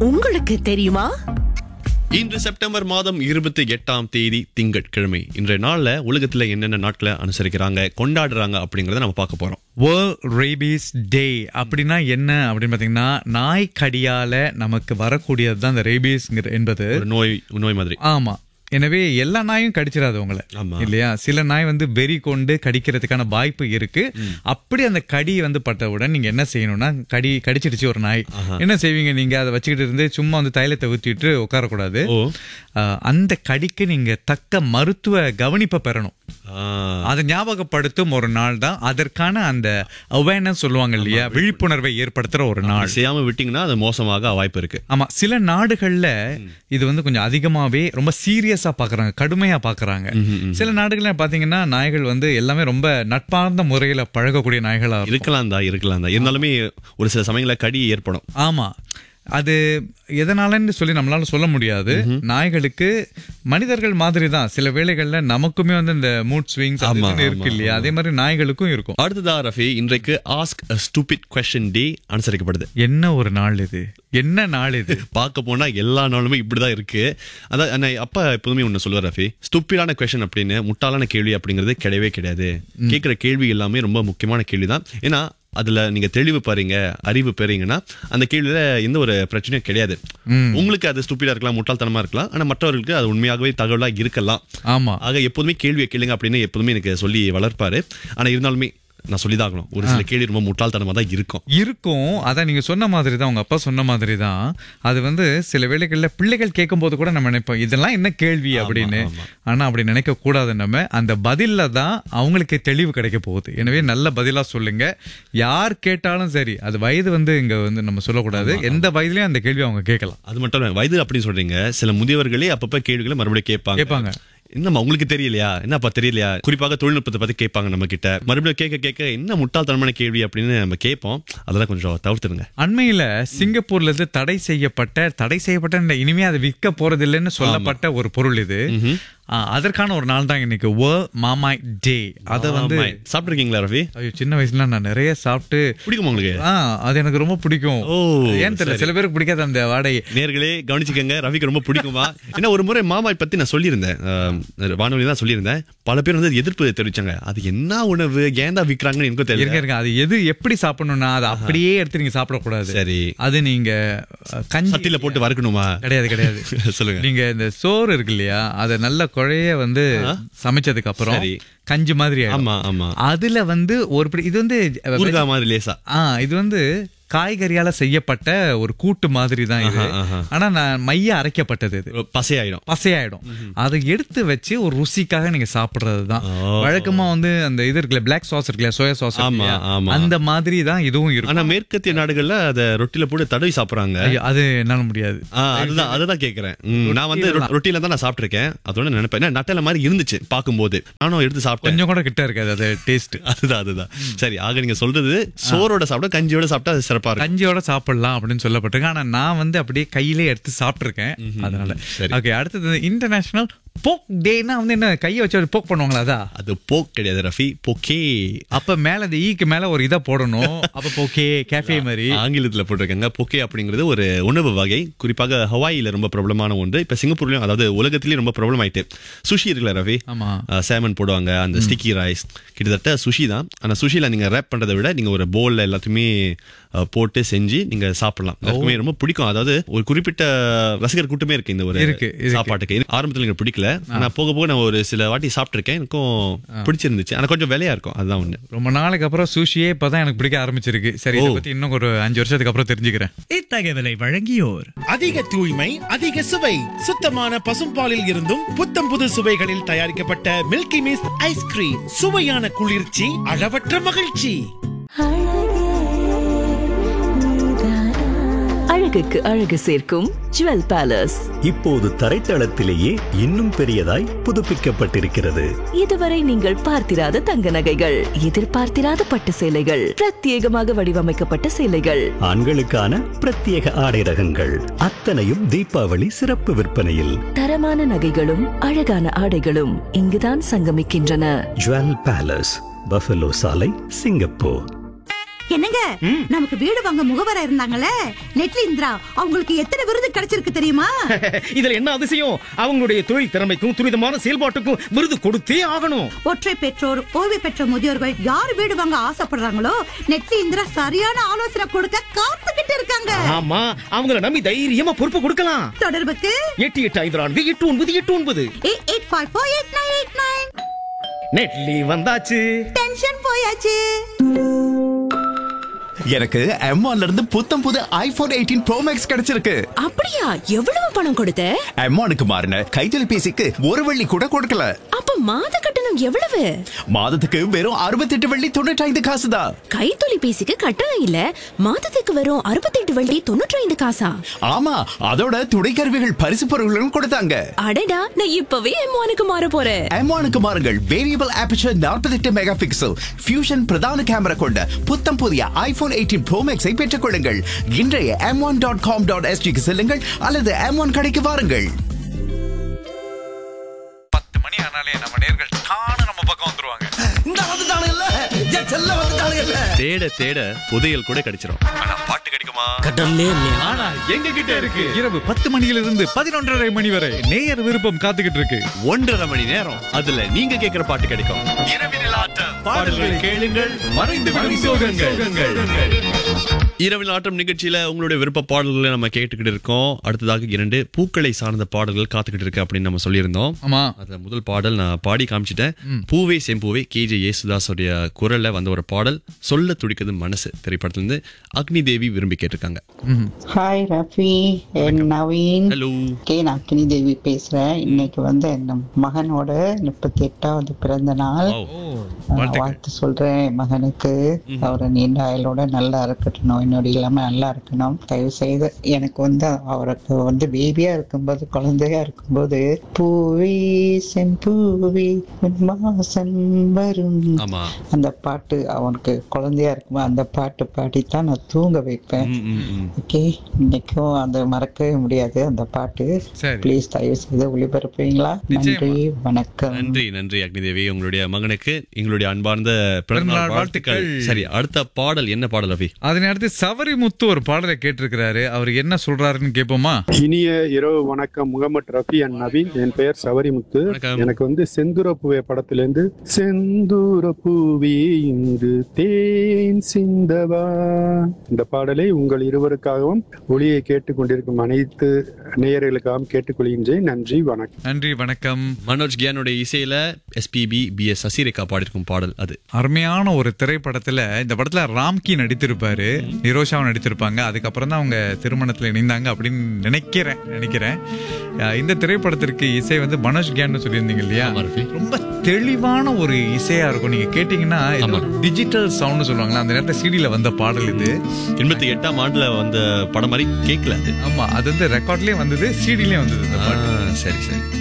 உங்களுக்கு தெரியுமா இன்று செப்டம்பர் மாதம் இருபத்தி எட்டாம் தேதி திங்கட்கிழமை இன்றைய நாள்ல உலகத்துல என்னென்ன நாட்களை அனுசரிக்கிறாங்க கொண்டாடுறாங்க அப்படிங்கறத நம்ம பார்க்க போறோம் வேர்ல்ட் ரேபீஸ் டே அப்படின்னா என்ன அப்படின்னு பார்த்தீங்கன்னா நாய் கடியால நமக்கு வரக்கூடியது தான் இந்த ரேபீஸ் என்பது ஒரு நோய் நோய் மாதிரி ஆமா எனவே எல்லா நாயும் கடிச்சிடாது உங்களை ஆமா. இல்லையா சில நாய் வந்து வெறி கொண்டு கடிக்கிறதுக்கான வாய்ப்பு இருக்கு அப்படி அந்த கடி வந்து பட்டவுடன் நீங்க என்ன செய்யணும்னா கடி கடிச்சிடுச்சு ஒரு நாய் என்ன செய்வீங்க நீங்க அதை வச்சுக்கிட்டு இருந்து சும்மா வந்து தைலத்தை ஊத்திட்டு உட்காரக்கூடாது ஓ ஆஹ், அந்த கடிக்கு நீங்க தக்க மருத்துவ கவனிப்பை பெறணும் ஆ, அதை ஞாபகப்படுத்தும் ஒரு நாள் தான் அதற்கான அந்த அவேர்னஸ் சொல்லுவாங்க இல்லையா விழிப்புணர்வை ஏற்படுத்துற ஒரு நாள் அப்படி செய்யாம விட்டீங்கன்னா அது மோசமாக வாய்ப்பு இருக்கு ஆமா சில நாடுகள்ல இது வந்து கொஞ்சம் அதிகமாவே ரொம்ப சீரியஸா பாக்குறாங்க கடுமையா பாக்குறாங்க சில நாடுகள்ல பாத்தீங்கன்னா நாய்கள் வந்து எல்லாமே ரொம்ப நட்பார்ந்த முறையில பழகக்கூடிய நாய்களா இருக்கும் இருக்கலாம் தான் இருக்கலாம் தான் இருந்தாலுமே ஒரு சில சமயங்கள கடி ஏற்படும் ஆமா அது எதனாலன்னு சொல்லி நம்மளால சொல்ல முடியாது நாய்களுக்கு மனிதர்கள் மாதிரி தான் சில வேளைகள்ல நமக்குமே வந்து இந்த மூட் ஸ்விங்ஸ் ஆமா, இருக்கு இல்லையா அதே மாதிரி நாய்களுக்கும் இருக்கும் அடுத்ததா ரஃபி இன்றைக்கு ஆஸ்க் ஸ்டூபிட் கொஸ்டின் டே அனுசரிக்கப்படுது என்ன ஒரு நாள் இது என்ன நாள் இது பார்க்க போனா எல்லா நாளுமே இப்படிதான் இருக்கு அதான் நான் அப்பா எப்போதுமே ஒண்ணு சொல்லுவார் ரஃபி ஸ்டூப்பிடான கொஸ்டின் அப்படின்னு முட்டாளான கேள்வி அப்படிங்கிறது கிடையவே கிடையாது கேட்கிற கேள்வி எல்லாமே ரொம்ப முக்கியமான கேள்விதான் ஏன்னா அதுல நீங்க தெளிவு பாருங்க அறிவு பெறீங்கன்னா அந்த கேள்வியில எந்த ஒரு பிரச்சனையும் கிடையாது உங்களுக்கு அது ஸ்டூப்பிடா இருக்கலாம் முட்டாள்தனமா இருக்கலாம் ஆனா மற்றவர்களுக்கு அது உண்மையாகவே தகவலா இருக்கலாம் ஆமா ஆக எப்போதுமே கேள்வியை கேளுங்க அப்படின்னு எப்போதுமே எனக்கு சொல்லி வளர்ப்பாரு ஆனா இருந்தாலுமே நான் சொல்லிதாகணும் ஒரு சில கேள்வி ரொம்ப முட்டாள்தனமா தான் இருக்கும் இருக்கும் அதான் நீங்க சொன்ன மாதிரி தான் உங்க அப்பா சொன்ன மாதிரி தான் அது வந்து சில வேளைகள்ல பிள்ளைகள் கேட்கும்போது கூட நம்ம நினைப்போம் இதெல்லாம் என்ன கேள்வி அப்படின்னு ஆனா அப்படி நினைக்க கூடாது நம்ம அந்த பதில்ல தான் அவங்களுக்கு தெளிவு கிடைக்க போகுது எனவே நல்ல பதிலா சொல்லுங்க யார் கேட்டாலும் சரி அது வயது வந்து இங்க வந்து நம்ம சொல்லக்கூடாது எந்த வயதுலயும் அந்த கேள்வி அவங்க கேட்கலாம் அது மட்டும் இல்ல வயது அப்படின்னு சொல்றீங்க சில முதியவர்களே அப்பப்ப கேள்விகளை மறுபடியும் கேட்பாங்க கேட்பாங்க என்னம்மா உங்களுக்கு தெரியலையா என்னப்பா தெரியலையா குறிப்பாக தொழில்நுட்பத்தை பத்தி கேட்பாங்க நம்ம கிட்ட மறுபடியும் கேட்க கேட்க என்ன முட்டாள்தனமான கேள்வி அப்படின்னு நம்ம கேட்போம் அதெல்லாம் கொஞ்சம் தவிர்த்துருங்க அண்மையில சிங்கப்பூர்ல இருந்து தடை செய்யப்பட்ட தடை செய்யப்பட்ட இந்த இனிமே அது விற்க போறதில்லைன்னு சொல்லப்பட்ட ஒரு பொருள் இது ஆ, அதற்கான ஒரு நாள் தான் இன்னைக்கு வேர்ல்ட் மாமாய் டே அதை வந்து ஆமா. சாப்பிட்டிருக்கீங்களா ரவி ஐயோ சின்ன வயசுல நான் நிறைய சாப்பிட்டு பிடிக்குமா உங்களுக்கு ஆ அது எனக்கு ரொம்ப பிடிக்கும் ஓ, ஏன் தெரியல சில பேருக்கு பிடிக்காது அந்த வாடகை நேர்களே கவனிச்சுக்கங்க ரவிக்கு ரொம்ப பிடிக்குமா ஏன்னா ஒரு முறை மாமாய் பத்தி நான் சொல்லியிருந்தேன் அஹ், வானொலி தான் சொல்லியிருந்தேன் பல பேர் வந்து எதிர்ப்பு தெரிவிச்சாங்க அது என்ன உணவு ஏன் தான் விற்கிறாங்கன்னு எனக்கும் இருங்க தெரியல இருங்க அது எது எப்படி சாப்பிடணும்னா அதை அப்படியே எடுத்து நீங்க சாப்பிடக்கூடாது சரி அது நீங்க அ, கஞ்சி சட்டில போட்டு வறுக்கணுமா கிடையாது கிடையாது சொல்லுங்க நீங்க இந்த சோறு இருக்கு இல்லையா அதை நல்ல குழைய வந்து சமைச்சதுக்கு அப்புறம் சரி. கஞ்சி மாதிரி ஆயிடும். ஆமா ஆமா அதுல வந்து ஒரு பிடி இது வந்து ஊறுகாய் மாதிரி லேசா ஆ இது வந்து காய்கறியால செய்யப்பட்ட ஒரு கூட்டு மாதிரி தான் இது ஆஹா, ஆஹா. ஆனா நான் மைய அரைக்கப்பட்டது இது பசையாயிடும் பசையாயிடும் அதை எடுத்து வச்சு ஒரு ருசிக்காக நீங்க சாப்பிடுறது தான் வழக்கமா வந்து அந்த இது இருக்குல்ல பிளாக் சாஸ் இருக்குல்ல சோயா சாஸ் ஆமா, ஆமா. அந்த மாதிரி தான் இதுவும் இருக்கும் ஆனா மேற்கத்திய நாடுகள்ல அத ரொட்டில போட்டு தடவி சாப்பிடுறாங்க ஐயோ, அது என்னால முடியாது ஆ, அதுதான் அதுதான் கேக்குறேன் ம், நான் வந்து ரொ- ரொட்டில தான் நான் சாப்பிட்டிருக்கேன் அதோட நினைப்பேன் ஏன்னா, நட்டல மாதிரி இருந்துச்சு பாக்கும்போது நானும் எடுத்து சாப்பிட்டேன் கொஞ்சம் கூட கிட்ட இருக்காது அது டேஸ்ட் அதுதான் அதுதான் சரி ஆக நீங்க சொல்றது சோறோட சாப்பிட கஞ்சியோட சாப்பிட்டா அது சிறப்பா இருக்கும் கஞ்சியோட சாப்பிடலாம் அப்படின்னு சொல்லப்பட்டிருக்கு ஆனா நான் வந்து அப்படியே கையிலே எடுத்து சாப்பிட்டிருக்கேன் அதனால சரி. ஓகே அடுத்தது இன்டர்நேஷனல் போக் டேனா வந்து என்ன கையை வச்சு போக் பண்ணுவாங்களா அதா அது போக் கிடையாது ரஃபி போக்கே அப்ப மேல இந்த ஈக்கு மேல ஒரு இதை போடணும் அப்ப போக்கே கேஃபே மாதிரி ஆங்கிலத்துல போட்டிருக்காங்க பொக்கே அப்படிங்கிறது ஒரு உணவு வகை குறிப்பாக ஹவாயில ரொம்ப பிரபலமான ஒன்று இப்ப சிங்கப்பூர்லயும் அதாவது உலகத்திலயும் ரொம்ப பிரபலம் ஆயிட்டு சுஷி இருக்குல்ல ரவி ஆமா சேமன் போடுவாங்க அந்த ஸ்டிக்கி ரைஸ் கிட்டத்தட்ட சுஷி தான் ஆனா சுஷில நீங்க ரேப் பண்றதை விட நீங்க ஒரு போல்ல எல்லாத்தையுமே அஹ், போட்டு செஞ்சு நீங்க சாப்பிடலாம் எல்லாருக்குமே ரொம்ப பிடிக்கும் அதாவது ஒரு குறிப்பிட்ட ரசிகர் கூட்டமே இருக்கு இந்த ஒரு இருக்கு, இருக்கு. சாப்பாட்டுக்கு இது ஆரம்பத்துல எனக்கு பிடிக்கல ஆனா போக போக நான் ஒரு சில வாட்டி சாப்பிட்டிருக்கேன் எனக்கும் பிடிச்சிருந்துச்சு ஆனா கொஞ்சம் விலையா இருக்கும் அதுதான் ஒண்ணு ரொம்ப நாளைக்கு அப்புறம் சூஷியே இப்பதான் எனக்கு பிடிக்க ஆரம்பிச்சிருக்கு சரி இதை பத்தி இன்னும் ஒரு அஞ்சு வருஷத்துக்கு அப்புறம் தெரிஞ்சுக்கிறேன் இத்தகவலை வழங்கியோர் அதிக தூய்மை அதிக சுவை சுத்தமான பசும்பாலில் இருந்தும் புத்தம் புது சுவைகளில் தயாரிக்கப்பட்ட மில்கி மிஸ்ட் ஐஸ்கிரீம் சுவையான குளிர்ச்சி அளவற்ற மகிழ்ச்சி அழகுக்கு அழகு சேர்க்கும் ஜுவல் பேலஸ் இப்போது தரைத்தளத்திலேயே இன்னும் பெரியதாய் புதுப்பிக்கப்பட்டிருக்கிறது இதுவரை நீங்கள் பார்த்திராத தங்க நகைகள் எதிர்பார்த்திராத பட்டு சேலைகள் பிரத்யேகமாக வடிவமைக்கப்பட்ட சேலைகள் ஆண்களுக்கான பிரத்யேக ஆடை ரகங்கள் அத்தனையும் தீபாவளி சிறப்பு விற்பனையில் தரமான நகைகளும் அழகான ஆடைகளும் இங்குதான் சங்கமிக்கின்றன ஜுவல் பேலஸ் பஃபலோ சாலை சிங்கப்பூர் என்னங்க நமக்கு வீடு வாங்க முகவரா இருந்தாங்களே நெட்லி இந்திரா அவங்களுக்கு எத்தனை விருது கிடைச்சிருக்கு தெரியுமா இதுல என்ன அதிசயம் அவங்களுடைய தொழில் திறமைக்கும் துரிதமான செயல்பாட்டுக்கும் விருது கொடுத்தே ஆகணும் ஒற்றை பெற்றோர் ஓய்வு பெற்ற முதியோர்கள் யார் வீடு வாங்க ஆசைப்படுறாங்களோ நெட்லி இந்திரா சரியான ஆலோசனை கொடுக்க காத்துக்கிட்டு இருக்காங்க ஆமா அவங்கள நம்பி தைரியமா பொறுப்பு கொடுக்கலாம் தொடர்புக்கு எட்டு எட்டு ஐந்து நான்கு எட்டு ஒன்பது எட்டு ஒன்பது eight eight five four eight nine eight nine நெட்லி வந்தாச்சு டென்ஷன் போயாச்சு எனக்கு M1 இருந்து புத்தம் புது ஐபோன் எயிட்டீன் ப்ரோ மேக்ஸ் கிடைச்சிருக்கு அப்படியா எவ்வளவு பணம் கொடுத்த M1க்கு மாறின கைத்தொலைபேசிக்கு ஒரு வெள்ளி கூட கொடுக்கல அப்ப மாத கட்டணம் எவ்வளவு மாதத்துக்கு வெறும் அறுபத்தெட்டு வெள்ளி தொண்ணூற்றி ஐந்து காசு தான் கைத்தொலைபேசிக்கு கட்டணம் இல்ல மாதத்துக்கு வரும் அறுபத்தெட்டு வள்ளி தொண்ணூற்றி ஐந்து காசா ஆமா அதோட துணைக்கருவிகள் பரிசு பொருட்களும் கொடுத்தாங்க அடடா நான் இப்பவே எம்மானுக்கு மாற போறேன் M1க்கு மாறுங்கள் variable aperture 48 mega pixel fusion பிரதான கேமரா கொண்ட புத்தம் புதிய ஐபோன் எயிட்டீன் ப்ரோ மேக்ஸை பெற்றுக் கொள்ளுங்கள் இன்றைய M one dot com dot எஸ்டிக்கு செல்லுங்கள் அல்லது எம் ஒன் கடைக்கு வாருங்கள் பத்து மணி ஆனாலே நம்ம நேர்கள் தானே நம்ம பக்கம் வந்துருவாங்க தேட தேட புதையல் கூட கிடைச்சிரும் ஆனா பாட்டு கிடைக்குமா கடல்லே ஆனா எங்க கிட்ட இருக்கு இரவு பத்து மணியிலிருந்து பதினொன்றரை மணி வரை நேயர் விருப்பம் காத்துக்கிட்டு இருக்கு ஒன்றரை மணி நேரம் அதுல நீங்க கேக்குற பாட்டு கிடைக்கும் இரவினில் ஆட்டம் பாடல்கள் கேளுங்கள் மறைந்து விடும் சோகங்கள் இரவில் ஆட்டம் நிகழ்ச்சியில உங்களுடைய விருப்ப பாடல்களை நம்ம கேட்டுக்கிட்டு இருக்கோம் அடுத்ததாக இரண்டு பூக்களை சார்ந்த பாடல்கள் காத்துக்கிட்டு இருக்கு அப்படின்னு நம்ம சொல்லியிருந்தோம் ஆமா அதுல முதல் பாடல் நான் பாடி காமிச்சிட்டேன் பூவே செம்பூவே கேஜே யேசுதாஸோடைய குரல்ல வந்த ஒரு பாடல் சொல்ல துடிக்குது மனசு திரைப்படத்துல இருந்து அக்னி தேவி விரும்பி கேட்டிருக்காங்க hi Rafi and Naveen hello கே நான் அக்னி தேவி பேசுறேன் இன்னைக்கு வந்து என் மகனோட முப்பத்தி எட்டாவது பிறந்த நாள் நான் வாழ்த்து சொல்றேன் என் மகனுக்கு அவரை நீண்ட ஆயுளோட நல்லா இருக்கட்டும் நோய் நொடி இல்லாம நல்லா இருக்கணும் தயவு செய்து எனக்கு வந்து அவருக்கு வந்து பேபியா இருக்கும்போது குழந்தையா இருக்கும்போது பூவி செம்பூவி உன் வாசம் வரும் ஆமா அந்த பாட்டு அவனுக்கு குழந்தையா இருக்கும்போது அந்த பாட்டு பாடித்தான் நான் தூங்க வைப்பேன் ம், ம், ம். ஓகே இன்னைக்கும் அந்த மறக்கவே முடியாது அந்த பாட்டு சரி. ப்ளீஸ் தயவு செய்து ஒளிபரப்புவீங்களா நிச்சயமா. நன்றி வணக்கம் நன்றி நன்றி அக்னி தேவி உங்களுடைய மகனுக்கு எங்களுடைய அன்பார்ந்த பிறந்தநாள் பிறந்தநாள் வாழ்த்துக்கள் வாழ்த்துக்கள். சரி அடுத்த பாடல் என்ன பாடல் ரவி அதனை அடுத்து சவரிமுத்து ஒரு பாடலை கேட்டிருக்கிறாரு அவர் என்ன சொல்றாருன்னு கேட்போமா இனிய இரவு வணக்கம் முகமது ரஃபி அண்ட் நவீன் என் பெயர் சவரிமுத்து வணக்கம். எனக்கு வந்து செந்தூர பூவே படத்திலிருந்து செந்தூர பூவே இங்கு தேன் சிந்தவா இந்த பாடலை உங்கள் இருவருக்காகவும் ஒளியை கேட்டுக்கொண்டிருக்கும் அனைத்து நேயர்களுக்காகவும் கேட்டுக்கொள்கின்றேன் நன்றி வணக்கம் நன்றி வணக்கம் மனோஜ் கியானுடைய இசையில எஸ்பிபி பி எஸ் சசிரேகா பாடிருக்கும் பாடல் அது அருமையான ஒரு திரைப்படத்துல இந்த படத்துல ராம்கி நடித்திருப்பாரு நிரோஷாவும் நடித்திருப்பாங்க அதுக்கப்புறம் தான் அவங்க திருமணத்துல இணைந்தாங்க அப்படின்னு நினைக்கிறேன் நினைக்கிறேன் அஹ் இந்த திரைப்படத்திற்கு இசை வந்து மனோஜ் கியான்னு சொல்லியிருந்தீங்க இல்லையா ஆமா, ரஃபி. ரொம்ப தெளிவான ஒரு இசையா இருக்கும் நீங்க கேட்டீங்கன்னா டிஜிட்டல் சவுண்ட் சொல்லுவாங்களா அந்த நேரத்துல சிடில வந்த பாடல் இது எண்பத்தி எட்டாம் ஆண்டுல வந்த படம் மாதிரி கேட்கல அது ஆமா அது வந்து ரெக்கார்ட்லயே வந்தது சிடிலயே வந்தது இந்த பாட்டு ஆ, சரி சரி